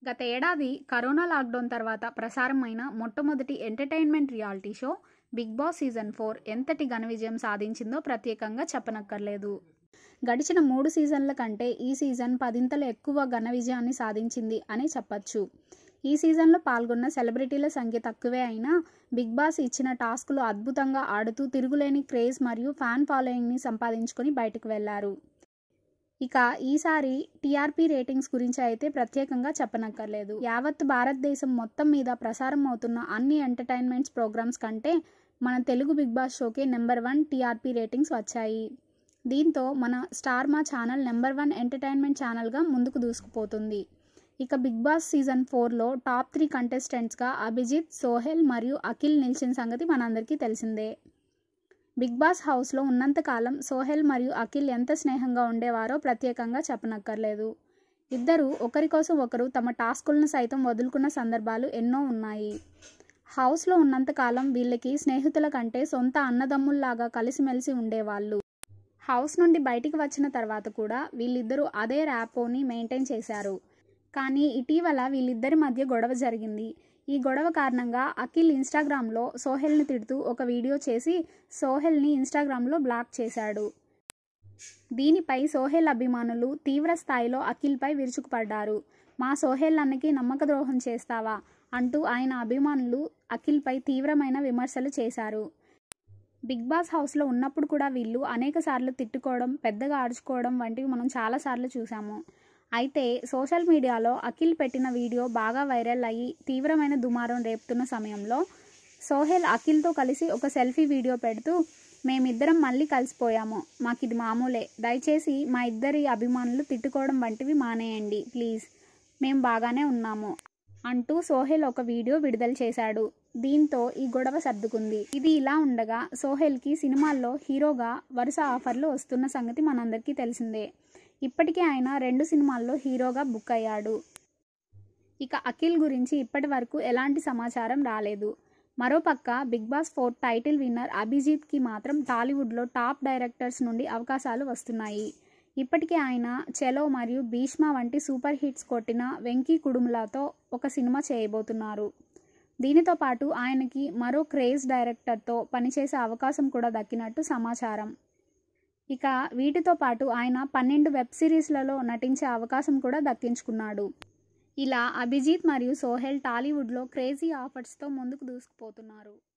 గత ఏడాది corona lockdown తర్వాత ప్రసారమైన మొట్టమొదటి entertainment reality show Bigg Boss season four ఎంతటి ఘన విజయం సాధించిందో ప్రత్యేకంగా చెప్పనక్కర్లేదు గడిచిన మూడు సీజన్ల కంటే ఈ సీజన్ పదింతలు ఎక్కువ ఘన విజయాన్ని సాధించింది అని చెప్పచ్చు ఈ సీజన్లో పాల్గొన్న సెలబ్రిటీల సంఖ్య తక్కువే అయినా బిగ్ బాస్ ఇచ్చిన టాస్కులు అద్భుతంగా ఆడుతూ తిరుగులేని క్రేజ్ మరియు ఫ్యాన్ ఫాలోయింగ్ని సంపాదించుకొని బయటకు వెళ్లారు ఇక ఈసారి టీఆర్పీ రేటింగ్స్ గురించి అయితే ప్రత్యేకంగా చెప్పనక్కర్లేదు యావత్ భారతదేశం మొత్తం మీద ప్రసారం అవుతున్న అన్ని ఎంటర్టైన్మెంట్స్ ప్రోగ్రామ్స్ కంటే మన తెలుగు బిగ్ బాస్ షోకే నెంబర్ వన్ టీఆర్పీ రేటింగ్స్ వచ్చాయి దీంతో మన star Maa channel number one entertainment ఛానల్గా ముందుకు దూసుకుపోతుంది ఇక బిగ్ బాస్ సీజన్ ఫోర్లో టాప్ త్రీ కంటెస్టెంట్స్గా అభిజిత్ సోహెల్ మరియు అఖిల్ నిలిచిన సంగతి మనందరికీ తెలిసిందే బిగ్ బాస్ హౌస్లో ఉన్నంతకాలం సోహెల్ మరియు అఖిల్ ఎంత స్నేహంగా ఉండేవారో ప్రత్యేకంగా చెప్పనక్కర్లేదు ఇద్దరు ఒకరి కోసం ఒకరు తమ టాస్కులను సైతం వదులుకున్న సందర్భాలు ఎన్నో ఉన్నాయి హౌస్లో ఉన్నంతకాలం వీళ్ళకి స్నేహితుల కంటే సొంత అన్నదమ్ముల్లాగా కలిసిమెలిసి ఉండేవాళ్ళు హౌస్ నుండి బయటికి వచ్చిన తర్వాత కూడా వీళ్ళిద్దరూ అదే ర్యాపోని మెయింటైన్ చేశారు కానీ ఇటీవల వీళ్ళిద్దరి మధ్య గొడవ జరిగింది ఈ గొడవ కారణంగా అఖిల్ ఇన్స్టాగ్రామ్లో సోహెల్ని తిడుతూ ఒక వీడియో చేసి సోహెల్ని ఇన్స్టాగ్రామ్లో బ్లాక్ చేశాడు దీనిపై సోహెల్ అభిమానులు తీవ్ర స్థాయిలో అఖిల్పై విరుచుకుపడ్డారు మా సోహెల్ అన్నకి నమ్మక ద్రోహం చేస్తావా అంటూ ఆయన అభిమానులు అఖిల్పై తీవ్రమైన విమర్శలు చేశారు బిగ్ బాస్ హౌస్లో ఉన్నప్పుడు కూడా వీళ్ళు అనేక సార్లు తిట్టుకోవడం పెద్దగా అరుచుకోవడం వంటివి మనం చాలాసార్లు చూసాము అయితే సోషల్ మీడియాలో అఖిల్ పెట్టిన వీడియో బాగా వైరల్ అయ్యి తీవ్రమైన దుమారం రేపుతున్న సమయంలో సోహెల్ అఖిల్తో కలిసి ఒక సెల్ఫీ వీడియో పెడుతూ మేమిద్దరం మళ్ళీ కలిసిపోయాము మాకు ఇది మామూలే దయచేసి మా ఇద్దరి అభిమానులు తిట్టుకోవడం వంటివి మానేయండి ప్లీజ్ మేము బాగానే ఉన్నాము అంటూ సోహెల్ ఒక వీడియో విడుదల చేశాడు దీంతో ఈ గొడవ సర్దుకుంది ఇది ఇలా ఉండగా సోహెల్కి సినిమాల్లో హీరోగా వరుస ఆఫర్లు వస్తున్న సంగతి మనందరికీ తెలిసిందే ఇప్పటికే ఆయన రెండు సినిమాల్లో హీరోగా బుక్ అయ్యాడు ఇక అఖిల్ గురించి ఇప్పటి వరకు ఎలాంటి సమాచారం రాలేదు మరోపక్క Bigg Boss four title winner అభిజిత్కి మాత్రం టాలీవుడ్లో టాప్ డైరెక్టర్స్ నుండి అవకాశాలు వస్తున్నాయి ఇప్పటికే ఆయన చెలో మరియు భీష్మ వంటి సూపర్ హిట్స్ కొట్టిన వెంకీ కుడుములతో ఒక సినిమా చేయబోతున్నారు దీనితో పాటు ఆయనకి మరో క్రేజ్ డైరెక్టర్తో పనిచేసే అవకాశం కూడా దక్కినట్టు సమాచారం ఇక వీటితో పాటు ఆయన పన్నెండు వెబ్ సిరీస్లలో నటించే అవకాశం కూడా దక్కించుకున్నాడు ఇలా అభిజిత్ మరియు సోహెల్ టాలీవుడ్లో క్రేజీ ఆఫర్స్తో ముందుకు దూసుకుపోతున్నారు